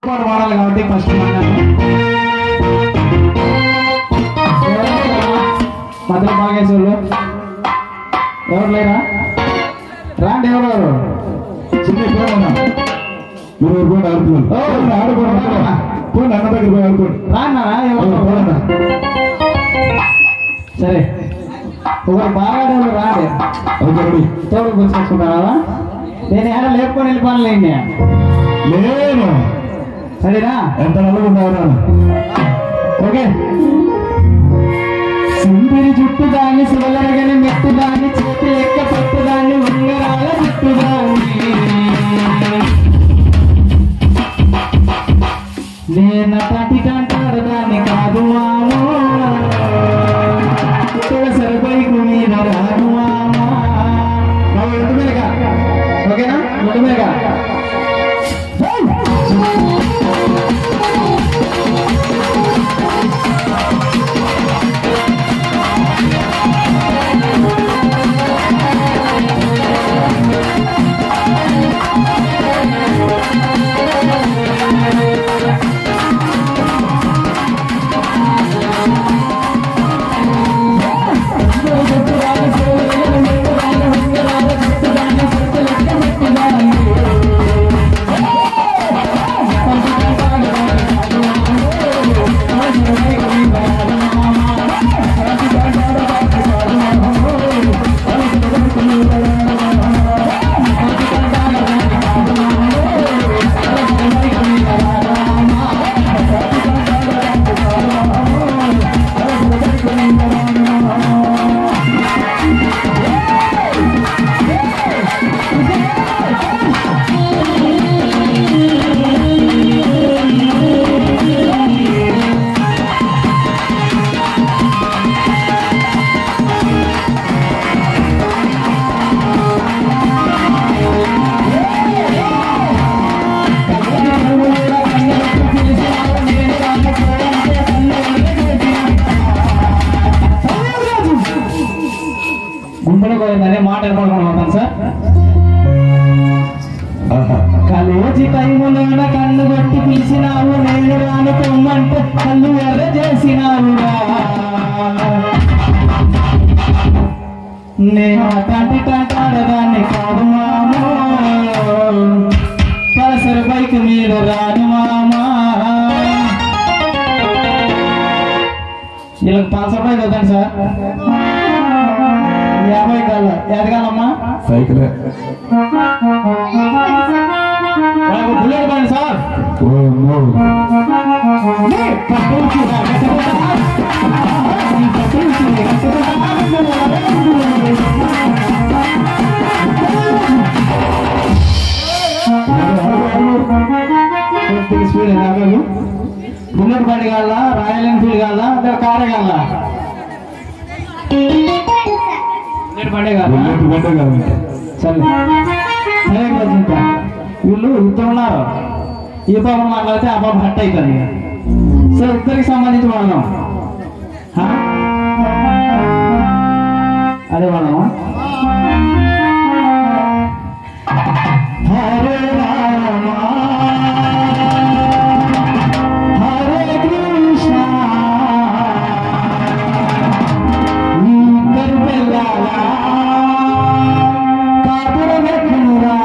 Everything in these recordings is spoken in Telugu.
పాట పాడాలి కాబట్టి ఫస్ట్ మధ్య బాగేశ్వర్లు ఎవరు లేరా రాండి ఎవరు ఎవరు చిన్న ఇప్పుడు ఉన్నా మీరు ఊరుకోండి ఆడుకోండి ఓ, ఆడుకోండి పోండి అన్న దగ్గర పోయి ఆడుకోండి రాన్నారా ఓ, ఎవరు పోండి. సరే ఒకరు బాగా రాండి ఓకే రెడీ తోడు గుర్తుకొచ్చుకుంటారా నేను ఏమైనా లేపుకొని వెళ్ళిపోలేండి లేను సరేనా ఎంత నల్లగున్నారా ఓకే సింపిరి జుట్టు దాన్ని శివలరగని మెట్టు దాన్ని చేతి లెక్క పెట్టు దాన్ని ఉంగరాల జుట్టు దాన్ని నేను తాటికంటారు దాన్ని కాదు మాము తులసరి బైకు మీద రాదు మామా బాబు, రెండు మీదగా ఓకేనా రెండు మీదగా గుంపులో పోయిందనే మాట ఏర్పడుకుని పోతాను సార్ కాలేజీ టైములోన కన్ను కొట్టి పిలిచినావు నేను రాను పొమ్మంటే కళ్ళు ఎర్ర చేసినావురా నేను తంటి తంటాడదాన్ని కాదు మామూ పలసరి బైక్ మీద రాను మామా వీళ్ళకి పల్సర్ బైక్ వద్దండి సార్ యాభై కాళ్ళ ఎదగాలమ్మా సైకిలే వాళ్ళకు బుల్లెట్ బండి సార్ ఓ అమ్మో. బుల్లెట్ బండి కాల రాయల్ ఎన్ఫీల్డ్ కాల కారే కాల బుల్లెట్ బండి కాల బుల్లెట్ బండే కాదు సరే సరే ఇంకా వీళ్ళు ఇద్దరు ఉన్నారు ఈ పాప మాట్లాడితే ఆ పాప హట్ అవుతుంది సో ఇద్దరికి సంబంధించి వాడదాం హా? అదే వాడదామా హరే రామ హరే కృష్ణ ఈ ఇద్దరు పిల్లలా కాపురమెక్కునురా.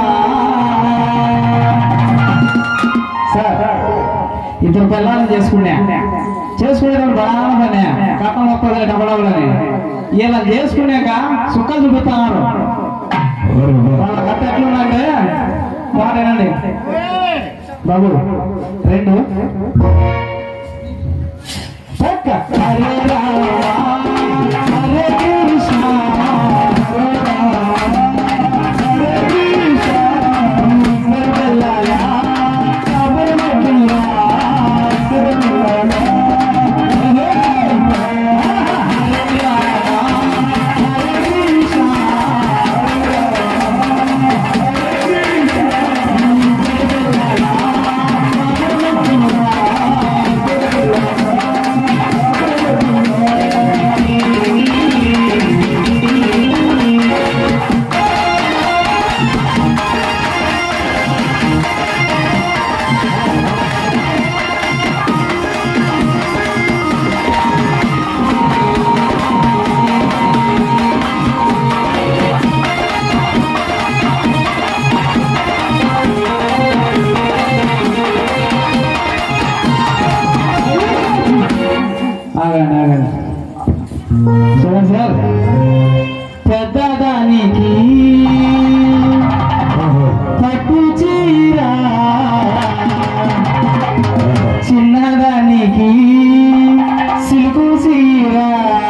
సార్ ఇద్దరు పిల్లల్ని చేసుకున్నా చేసుకునేది బాగా పనే కట్టం వస్తుంది డబ్బడవలని ఇలా చేసుకున్నాక సుక్కలు చూపిస్తున్నారు ఎవరు ఎవరు? వాళ్ళ కట్ట ఎట్లుందంటే మాటేనండి బాబు రెండు ఒక్క హరే రామ హరే కృష్ణ హరే రామ హరే కృష్ణ ఇద్దరు పిల్లల కబుర్లెట్టురా, ఇద్దరు పిల్లల. హరే రామ, హరే కృష్ణ హరే నీకి సిలుకు సీరా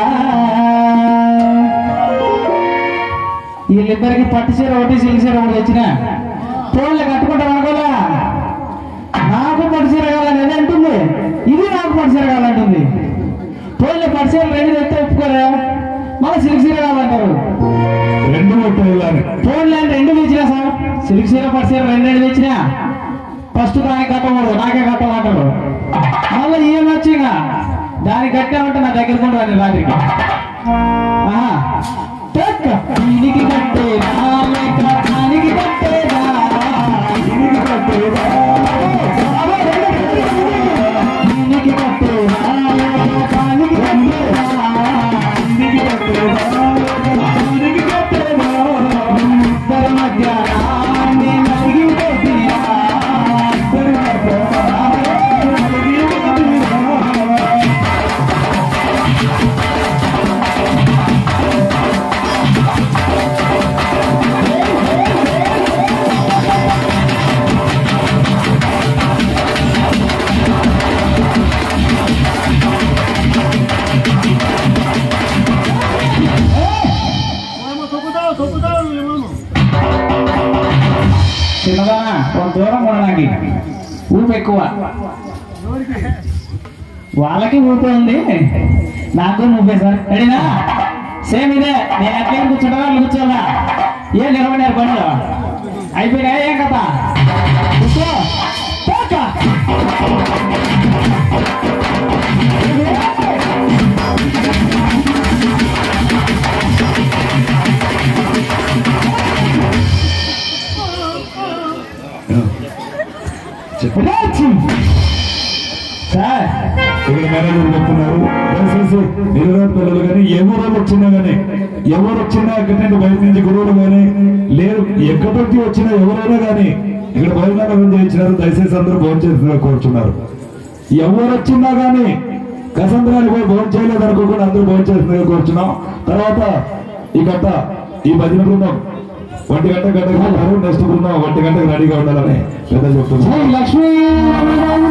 వీళ్ళిద్దరికి పట్టు చీర ఒకటి సిల్క్ చీర ఒకటి తెచ్చిన తోళ్ళు కట్టుకుంటారు అనుకోలే నాకు పట్టు చీర కావాలని అది అంటుంది ఇది నాకు పట్టు చీర కావాలంటుంది తోళ్ళు పట్టు చీర రెండు తెస్తే ఒప్పుకోరా మళ్ళీ సిల్క్ చీర కావాలంటారు రెండు ఉంటాయి ఇలానే ఫోన్ లైన్ రెండు తెచ్చినా సార్ సిల్క్ చీర పట్టు చీర రెండు రెండు తెచ్చినా ఫస్ట్ దానికి కట్టకూడదు నాకే కట్టమంటారు మళ్ళీ ఏం వచ్చిగా దానికి కట్టామంటే నా దగ్గర కూడా రాత్రికి ఆహా. టక్. దీనికి కట్టేదా లేక దానికి కట్టేదా దీనికి కట్టేదా దీనికి కట్టేదా లేక దానికి కట్టేదా దీనికి కట్టేదా లేక దానికి కట్టేదా ఇద్దరి మధ్య నేను అడిగిపోతున్నా ఇద్దరి మధ్య అడిగిపోతున్నా చిన్నదానా కొంత దూరం ఉండడానికి ఊపు ఎక్కువ వాళ్ళకి ఊపే ఉంది నాకు ఊపే సార్ రెడీనా సేమ్ ఇదే నేను ఎట్లా కూర్చుంటా వాళ్ళు కూర్చోవాలా ఏం నిలబడినారు పనులు అయిపోయినా ఏం కథ కూర్చో పోక. రాజు. సార్ ఇక్కడ మేనేజర్ చెప్తున్నారు దయచేసి నిరుగా పిల్లలు కానీ ఎవరు వచ్చినా కానీ ఎవరు వచ్చినా ఎక్కడి నుండి బయట నుంచి గురువులు కానీ లేరు ఎక్కడి నుంచి వచ్చినా ఎవరైనా కానీ ఇక్కడ భోజనాలు చేయించినారు దయచేసి అందరూ భోజనం చేసిన కోరుచున్నారు ఎవరు వచ్చినా కానీ కసంద్రాన్ని పోయి భోజనం చేయలేదు అనుకోకుండా అందరూ భోజనం చేసిన కోరుచున్నాం తర్వాత ఈ గంట ఈ భజన బృందం ఒంటి గంట గంటకు నెక్స్ట్ బృందం ఒంటి గంటకు రెడీగా ఉండాలని పెద్దలు చెప్తున్నారు జై లక్ష్మీ